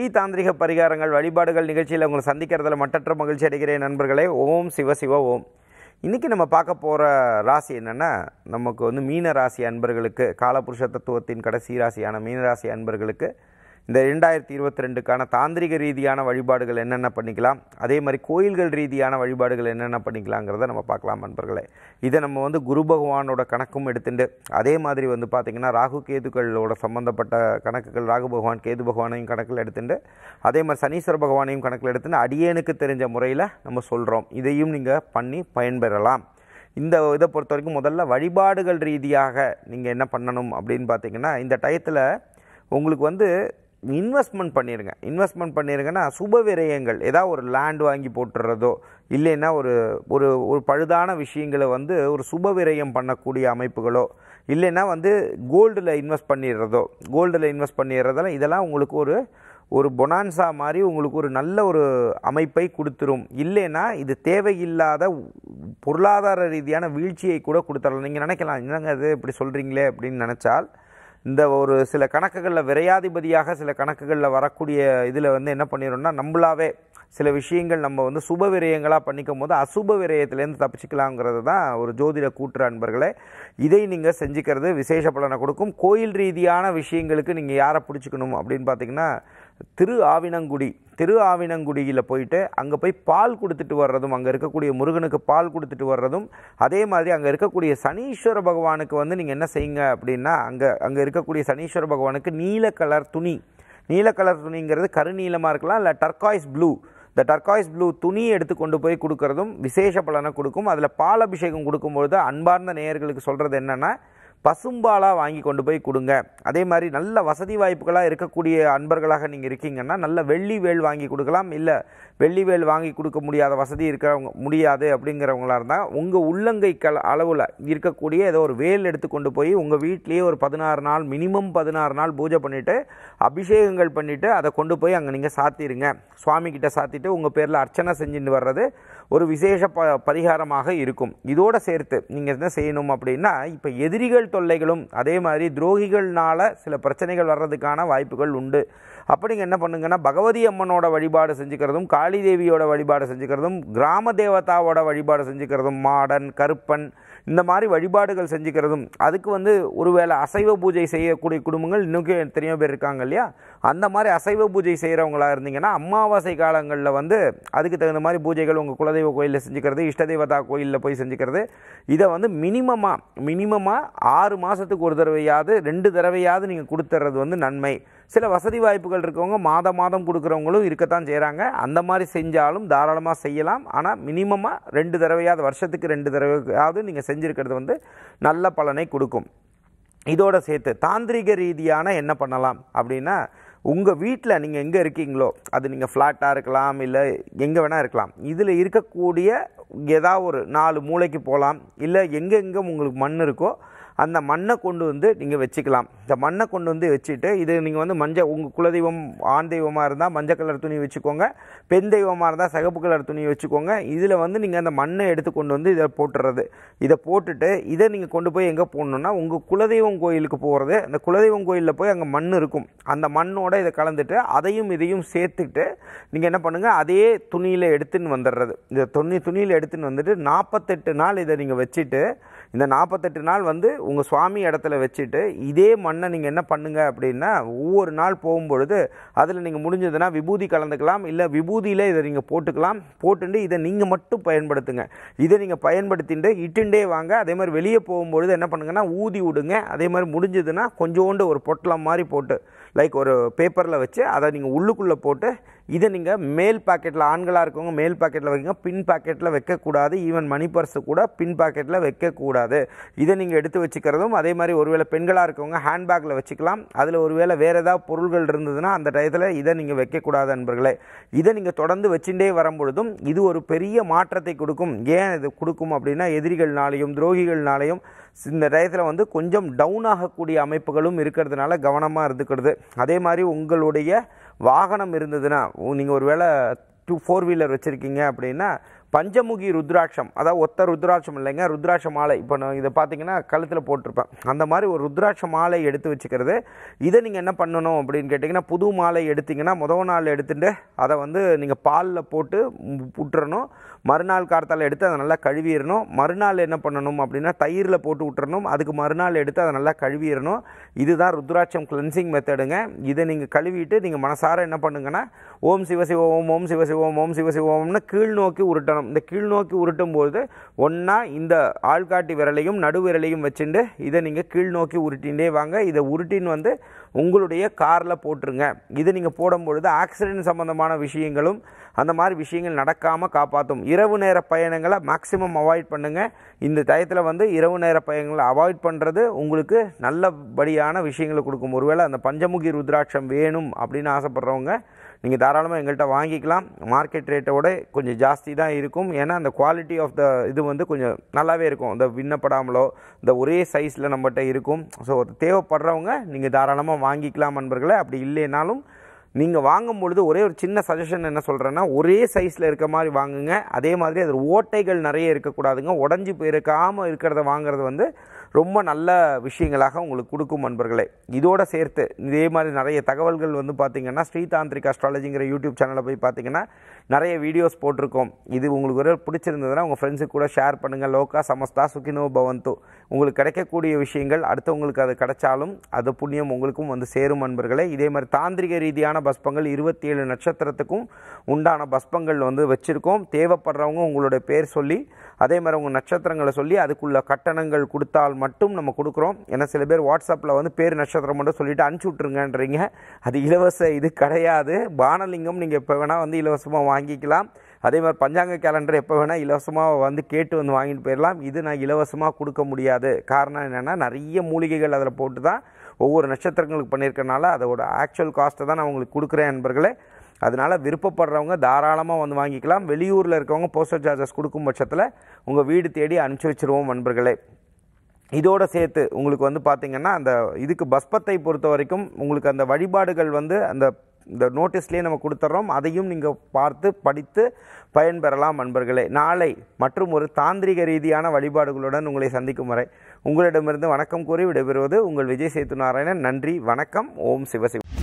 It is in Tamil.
தாந்திரிக பரிகாரங்கள் வழிபாடுகள் நிகழ்ச்சியில் உங்களை சந்திக்கிறதுல மட்டற்ற மகிழ்ச்சி அடைகிறேன் நண்பர்களே ஓம் சிவ சிவ ஓம் இன்றைக்கி நம்ம பார்க்க போகிற ராசி என்னென்னா நமக்கு வந்து மீன ராசி அன்பர்களுக்கு காலபுருஷ தத்துவத்தின் கடைசி ராசியான மீன ராசி அன்பர்களுக்கு இந்த ரெண்டாயிரத்தி இருபத்தி ரெண்டுக்கான தாந்திரிக ரீதியான வழிபாடுகள் என்னென்ன பண்ணிக்கலாம் அதே மாதிரி கோயில்கள் ரீதியான வழிபாடுகள் என்னென்ன பண்ணிக்கலாங்கிறத நம்ம பார்க்கலாம் நண்பர்களே இதை நம்ம வந்து குரு பகவானோட கணக்கும் எடுத்துட்டு அதே மாதிரி வந்து பார்த்திங்கன்னா ராகு கேதுக்களோட சம்மந்தப்பட்ட கணக்குகள் ராகு பகவான் கேது பகவானையும் கணக்கில் எடுத்துட்டு அதே மாதிரி சனீஸ்வர பகவானையும் கணக்கில் எடுத்துட்டு அடியேனுக்கு தெரிஞ்ச முறையில் நம்ம சொல்கிறோம் இதையும் நீங்கள் பண்ணி பயன்பெறலாம் இந்த இதை பொறுத்த வரைக்கும் முதல்ல வழிபாடுகள் ரீதியாக நீங்கள் என்ன பண்ணணும் அப்படின்னு பார்த்தீங்கன்னா இந்த டயத்தில் உங்களுக்கு வந்து இன்வெஸ்ட்மெண்ட் பண்ணிடுங்க இன்வெஸ்ட்மெண்ட் பண்ணிருங்கன்னா சுப விரயங்கள் ஏதாவது ஒரு லேண்ட் வாங்கி போட்டுறதோ இல்லைன்னா ஒரு ஒரு ஒரு பழுதான விஷயங்களை வந்து ஒரு சுப விரயம் பண்ணக்கூடிய அமைப்புகளோ இல்லைன்னா வந்து கோல்டில் இன்வெஸ்ட் பண்ணிடுறதோ கோல்டில் இன்வெஸ்ட் பண்ணிடுறதால இதெல்லாம் உங்களுக்கு ஒரு ஒரு பொனான்சா மாதிரி உங்களுக்கு ஒரு நல்ல ஒரு அமைப்பை கொடுத்துரும் இல்லைன்னா இது தேவையில்லாத பொருளாதார ரீதியான வீழ்ச்சியை கூட கொடுத்துடலாம் நீங்கள் நினைக்கலாம் என்னங்க அது இப்படி சொல்கிறீங்களே அப்படின்னு நினச்சால் இந்த ஒரு சில கணக்குகளில் விரையாதிபதியாக சில கணக்குகளில் வரக்கூடிய இதில் வந்து என்ன பண்ணிடும்னா நம்மளாவே சில விஷயங்கள் நம்ம வந்து சுப விரயங்களாக பண்ணிக்கும் போது அசுப விரயத்திலேருந்து தப்பிச்சுக்கலாங்கிறது தான் ஒரு ஜோதிட கூற்று அன்பர்களே இதை நீங்கள் செஞ்சுக்கிறது விசேஷ பலனை கொடுக்கும் கோயில் ரீதியான விஷயங்களுக்கு நீங்கள் யாரை பிடிச்சிக்கணும் அப்படின்னு பார்த்தீங்கன்னா திரு ஆவினங்குடி திரு ஆவினங்குடியில் போயிட்டு அங்கே போய் பால் கொடுத்துட்டு வர்றதும் அங்கே இருக்கக்கூடிய முருகனுக்கு பால் கொடுத்துட்டு வர்றதும் அதே மாதிரி அங்கே இருக்கக்கூடிய சனீஸ்வர பகவானுக்கு வந்து நீங்கள் என்ன செய்யுங்க அப்படின்னா அங்கே அங்கே இருக்கக்கூடிய சனீஸ்வர பகவானுக்கு நீல கலர் துணி நீல கலர் துணிங்கிறது கருநீலமாக இருக்கலாம் இல்லை டர்காய்ஸ் ப்ளூ இந்த டர்காய்ஸ் ப்ளூ துணியை எடுத்து கொண்டு போய் கொடுக்கறதும் விசேஷ பலனை கொடுக்கும் அதில் பால் அபிஷேகம் கொடுக்கும்பொழுது அன்பார்ந்த நேயர்களுக்கு சொல்கிறது என்னென்னா பசும்பாலாக வாங்கி கொண்டு போய் கொடுங்க அதே மாதிரி நல்ல வசதி வாய்ப்புகளாக இருக்கக்கூடிய அன்பர்களாக நீங்கள் இருக்கீங்கன்னா நல்ல வெள்ளி வேல் வாங்கி கொடுக்கலாம் இல்லை வெள்ளி வேல் வாங்கி கொடுக்க முடியாத வசதி இருக்கிறவங்க முடியாது அப்படிங்கிறவங்களா இருந்தால் உங்கள் உள்ளங்கை கல அளவில் இருக்கக்கூடிய ஏதோ ஒரு வேல் எடுத்து கொண்டு போய் உங்கள் வீட்லேயே ஒரு பதினாறு நாள் மினிமம் பதினாறு நாள் பூஜை பண்ணிவிட்டு அபிஷேகங்கள் பண்ணிவிட்டு அதை கொண்டு போய் அங்கே நீங்கள் சாத்திடுங்க சுவாமி கிட்ட சாத்திட்டு உங்கள் பேரில் அர்ச்சனை செஞ்சுட்டு வர்றது ஒரு விசேஷ ப பரிகாரமாக இருக்கும் இதோடு சேர்த்து நீங்கள் என்ன செய்யணும் அப்படின்னா இப்போ எதிரிகள் தொல்லைகளும் அதே மாதிரி துரோகிகள்னால சில பிரச்சனைகள் வர்றதுக்கான வாய்ப்புகள் உண்டு அப்போ நீங்கள் என்ன பண்ணுங்கன்னா பகவதி அம்மனோட வழிபாடு செஞ்சுக்கிறதும் காளி தேவியோட வழிபாடு செஞ்சுக்கிறதும் கிராம தேவதாவோட வழிபாடு செஞ்சுக்கிறதும் மாடன் கருப்பன் இந்த மாதிரி வழிபாடுகள் செஞ்சுக்கிறதும் அதுக்கு வந்து ஒருவேளை அசைவ பூஜை செய்யக்கூடிய குடும்பங்கள் இன்னும் எத்தனையோ பேர் இருக்காங்க இல்லையா அந்த மாதிரி அசைவ பூஜை செய்கிறவங்களா இருந்தீங்கன்னா அமாவாசை காலங்களில் வந்து அதுக்கு தகுந்த மாதிரி பூஜைகள் உங்கள் குலதெய்வ கோயிலில் செஞ்சுக்கிறது இஷ்ட தேவதா கோயிலில் போய் செஞ்சுக்கிறது இதை வந்து மினிமமாக மினிமமாக ஆறு மாதத்துக்கு ஒரு தடவையாவது ரெண்டு தடவையாவது நீங்கள் கொடுத்துறது வந்து நன்மை சில வசதி வாய்ப்புகள் இருக்கவங்க மாதம் மாதம் கொடுக்குறவங்களும் இருக்கத்தான் செய்கிறாங்க அந்த மாதிரி செஞ்சாலும் தாராளமாக செய்யலாம் ஆனால் மினிமமாக ரெண்டு தடவையாவது வருஷத்துக்கு ரெண்டு தடவையாவது நீங்கள் செஞ்சுருக்கிறது வந்து நல்ல பலனை கொடுக்கும் இதோட சேர்த்து தாந்திரிக ரீதியான என்ன பண்ணலாம் அப்படின்னா உங்கள் வீட்டில் நீங்கள் எங்கே இருக்கீங்களோ அது நீங்கள் ஃப்ளாட்டாக இருக்கலாம் இல்லை எங்கே வேணால் இருக்கலாம் இதில் இருக்கக்கூடிய ஏதாவது ஒரு நாலு மூளைக்கு போகலாம் இல்லை எங்கெங்கே உங்களுக்கு மண் இருக்கோ அந்த மண்ணை கொண்டு வந்து நீங்கள் வச்சுக்கலாம் இந்த மண்ணை கொண்டு வந்து வச்சுட்டு இது நீங்கள் வந்து மஞ்சள் உங்கள் குலதெய்வம் ஆண் தெய்வமாக இருந்தால் மஞ்சள் கலர் துணி வச்சுக்கோங்க பெண் தெய்வமாக இருந்தால் சிகப்பு கலர் துணி வச்சுக்கோங்க இதில் வந்து நீங்கள் அந்த மண்ணை எடுத்து கொண்டு வந்து இதை போட்டுறது இதை போட்டுட்டு இதை நீங்கள் கொண்டு போய் எங்கே போடணுன்னா உங்கள் குலதெய்வம் கோயிலுக்கு போகிறது அந்த குலதெய்வம் கோயிலில் போய் அங்கே மண் இருக்கும் அந்த மண்ணோட இதை கலந்துட்டு அதையும் இதையும் சேர்த்துட்டு நீங்கள் என்ன பண்ணுங்கள் அதே துணியில் எடுத்துன்னு வந்துடுறது இந்த துணி துணியில் எடுத்துன்னு வந்துட்டு நாற்பத்தெட்டு நாள் இதை நீங்கள் வச்சுட்டு இந்த நாற்பத்தெட்டு நாள் வந்து உங்கள் சுவாமி இடத்துல வச்சுட்டு இதே மண்ணை நீங்கள் என்ன பண்ணுங்க அப்படின்னா ஒவ்வொரு நாள் போகும்பொழுது அதில் நீங்கள் முடிஞ்சதுன்னா விபூதி கலந்துக்கலாம் இல்லை விபூதியில் இதை நீங்கள் போட்டுக்கலாம் போட்டுட்டு இதை நீங்கள் மட்டும் பயன்படுத்துங்க இதை நீங்கள் பயன்படுத்திட்டு இட்டுண்டே வாங்க அதே மாதிரி வெளியே போகும்பொழுது என்ன பண்ணுங்கன்னா ஊதி விடுங்க அதே மாதிரி முடிஞ்சதுன்னா கொஞ்சோண்டு ஒரு பொட்டலம் மாதிரி போட்டு லைக் ஒரு பேப்பரில் வச்சு அதை நீங்கள் உள்ளுக்குள்ளே போட்டு இதை நீங்கள் மேல் பாக்கெட்டில் ஆண்களாக இருக்கவங்க மேல் பாக்கெட்டில் வைங்க பின் பாக்கெட்டில் வைக்கக்கூடாது ஈவன் மணி பர்ஸு கூட பின் பாக்கெட்டில் வைக்கக்கூடாது இதை நீங்கள் எடுத்து வச்சுக்கிறதும் அதே மாதிரி ஒருவேளை பெண்களாக இருக்கவங்க ஹேண்ட்பேக்கில் வச்சுக்கலாம் அதில் ஒருவேளை வேறு ஏதாவது பொருள்கள் இருந்ததுன்னா அந்த டயத்தில் இதை நீங்கள் வைக்கக்கூடாது நண்பர்களே இதை நீங்கள் தொடர்ந்து வச்சுட்டே வரும்பொழுதும் இது ஒரு பெரிய மாற்றத்தை கொடுக்கும் ஏன் இது கொடுக்கும் அப்படின்னா எதிரிகள்னாலையும் துரோகிகள்னாலையும் இந்த டயத்தில் வந்து கொஞ்சம் டவுன் ஆகக்கூடிய அமைப்புகளும் இருக்கிறதுனால கவனமாக இருந்துக்கிறது அதே மாதிரி உங்களுடைய வாகனம் இருந்ததுன்னா நீங்கள் ஒரு வேளை டூ ஃபோர் வீலர் வச்சுருக்கீங்க அப்படின்னா பஞ்சமுகி ருத்ராட்சம் அதாவது ஒத்த ருத்ராட்சம் இல்லைங்க ருத்ராட்ச மாலை இப்போ நான் இதை பார்த்தீங்கன்னா கழுத்தில் போட்டிருப்பேன் அந்த மாதிரி ஒரு ருத்ராட்ச மாலை எடுத்து வச்சுக்கிறது இதை நீங்கள் என்ன பண்ணணும் அப்படின்னு கேட்டிங்கன்னா புது மாலை எடுத்தீங்கன்னா முதல் நாள் எடுத்துட்டு அதை வந்து நீங்கள் பாலில் போட்டு ம், விட்டுறணும் மறுநாள் காலத்தால் எடுத்து அதை நல்லா கழுவிடணும் மறுநாள் என்ன பண்ணணும் அப்படின்னா தயிரில் போட்டு விட்டுறணும் அதுக்கு மறுநாள் எடுத்து அதை நல்லா கழுவிடணும் இதுதான் ருத்ராட்சம் கிளென்சிங் மெத்தடுங்க இதை நீங்கள் கழுவிட்டு நீங்கள் மனசார என்ன பண்ணுங்கன்னா ஓம் சிவசிவ ஓம் ஓம் சிவசிவ ஓம் ஓம் சிவசிவ ஓம்னு கீழ் நோக்கி உருட்டணும் இந்த கீழ் நோக்கி உருட்டும் போது ஒன்றா இந்த ஆள்காட்டி விரலையும் நடு விரலையும் வச்சுட்டு இதை நீங்கள் கீழ் நோக்கி உருட்டிகிட்டே வாங்க இதை உருட்டின்னு வந்து உங்களுடைய காரில் போட்டுருங்க இதை நீங்கள் போடும்பொழுது ஆக்சிடென்ட் சம்பந்தமான விஷயங்களும் அந்த மாதிரி விஷயங்கள் நடக்காமல் காப்பாற்றும் இரவு நேர பயணங்களை மேக்ஸிமம் அவாய்ட் பண்ணுங்கள் இந்த டயத்தில் வந்து இரவு நேர பயணங்களை அவாய்ட் பண்ணுறது உங்களுக்கு நல்லபடியான விஷயங்களை கொடுக்கும் ஒருவேளை அந்த பஞ்சமுகி ருத்ராட்சம் வேணும் அப்படின்னு ஆசைப்படுறவங்க நீங்கள் தாராளமாக எங்கள்கிட்ட வாங்கிக்கலாம் மார்க்கெட் ரேட்டோட கொஞ்சம் ஜாஸ்தி தான் இருக்கும் ஏன்னா அந்த குவாலிட்டி ஆஃப் த இது வந்து கொஞ்சம் நல்லாவே இருக்கும் இந்த விண்ணப்படாமலோ இந்த ஒரே சைஸில் நம்மகிட்ட இருக்கும் ஸோ தேவைப்படுறவங்க நீங்கள் தாராளமாக வாங்கிக்கலாம் நண்பர்களே அப்படி இல்லைனாலும் நீங்கள் வாங்கும் பொழுது ஒரே ஒரு சின்ன சஜஷன் என்ன சொல்கிறேன்னா ஒரே சைஸில் இருக்க மாதிரி வாங்குங்க அதே மாதிரி அதில் ஓட்டைகள் நிறைய இருக்கக்கூடாதுங்க உடஞ்சி போயிருக்காமல் இருக்கிறத வாங்குறது வந்து ரொம்ப நல்ல விஷயங்களாக உங்களுக்கு கொடுக்கும் நண்பர்களே இதோட சேர்த்து இதே மாதிரி நிறைய தகவல்கள் வந்து பார்த்தீங்கன்னா ஸ்ரீதாந்திரிக் அஸ்ட்ராலஜிங்கிற யூடியூப் சேனலில் போய் பார்த்தீங்கன்னா நிறைய வீடியோஸ் போட்டிருக்கோம் இது உங்களுக்கு ஒரு பிடிச்சிருந்ததுன்னா உங்கள் ஃப்ரெண்ட்ஸுக்கு கூட ஷேர் பண்ணுங்கள் லோகா சமஸ்தா சுகினோ பவந்து உங்களுக்கு கிடைக்கக்கூடிய விஷயங்கள் அடுத்தவங்களுக்கு அது கிடைச்சாலும் அது புண்ணியம் உங்களுக்கும் வந்து சேரும் நண்பர்களே இதே மாதிரி தாந்திரிக ரீதியான பஸ்பங்கள் இருபத்தி ஏழு நட்சத்திரத்துக்கும் உண்டான பஸ்பங்கள் வந்து வச்சுருக்கோம் தேவைப்படுறவங்க உங்களோட பேர் சொல்லி அதே மாதிரி உங்கள் நட்சத்திரங்களை சொல்லி அதுக்குள்ள கட்டணங்கள் கொடுத்தால் மட்டும் நம்ம கொடுக்குறோம் ஏன்னா சில பேர் வாட்ஸ்அப்பில் வந்து பேர் நட்சத்திரம் மட்டும் சொல்லிட்டு அனுப்பிச்சி விட்ருங்கன்றீங்க அது இலவச இது கிடையாது பானலிங்கம் நீங்கள் எப்போ வேணால் வந்து இலவசமாக வாங்கிக்கலாம் அதே மாதிரி பஞ்சாங்க கேலண்டர் எப்போ வேணால் இலவசமாக வந்து கேட்டு வந்து வாங்கிட்டு போயிடலாம் இது நான் இலவசமாக கொடுக்க முடியாது காரணம் என்னென்னா நிறைய மூலிகைகள் அதில் போட்டு தான் ஒவ்வொரு நட்சத்திரங்களுக்கு பண்ணியிருக்கனால அதோட ஆக்சுவல் காஸ்ட்டை தான் நான் உங்களுக்கு கொடுக்குறேன் நண்பர்களே அதனால் விருப்பப்படுறவங்க தாராளமாக வந்து வாங்கிக்கலாம் வெளியூரில் இருக்கவங்க போஸ்டல் சார்ஜஸ் கொடுக்கும் பட்சத்தில் உங்கள் வீடு தேடி அனுப்பிச்சி வச்சிருவோம் நண்பர்களே இதோட சேர்த்து உங்களுக்கு வந்து பார்த்தீங்கன்னா அந்த இதுக்கு பஸ்பத்தை பொறுத்த வரைக்கும் உங்களுக்கு அந்த வழிபாடுகள் வந்து அந்த இந்த நோட்டீஸ்லேயே நம்ம கொடுத்துட்றோம் அதையும் நீங்கள் பார்த்து படித்து பயன்பெறலாம் நண்பர்களே நாளை மற்றும் ஒரு தாந்திரிக ரீதியான வழிபாடுகளுடன் உங்களை சந்திக்கும் வரை உங்களிடமிருந்து வணக்கம் கூறி விடைபெறுவது உங்கள் விஜய் சேத்து நாராயணன் நன்றி வணக்கம் ஓம் சிவசிவ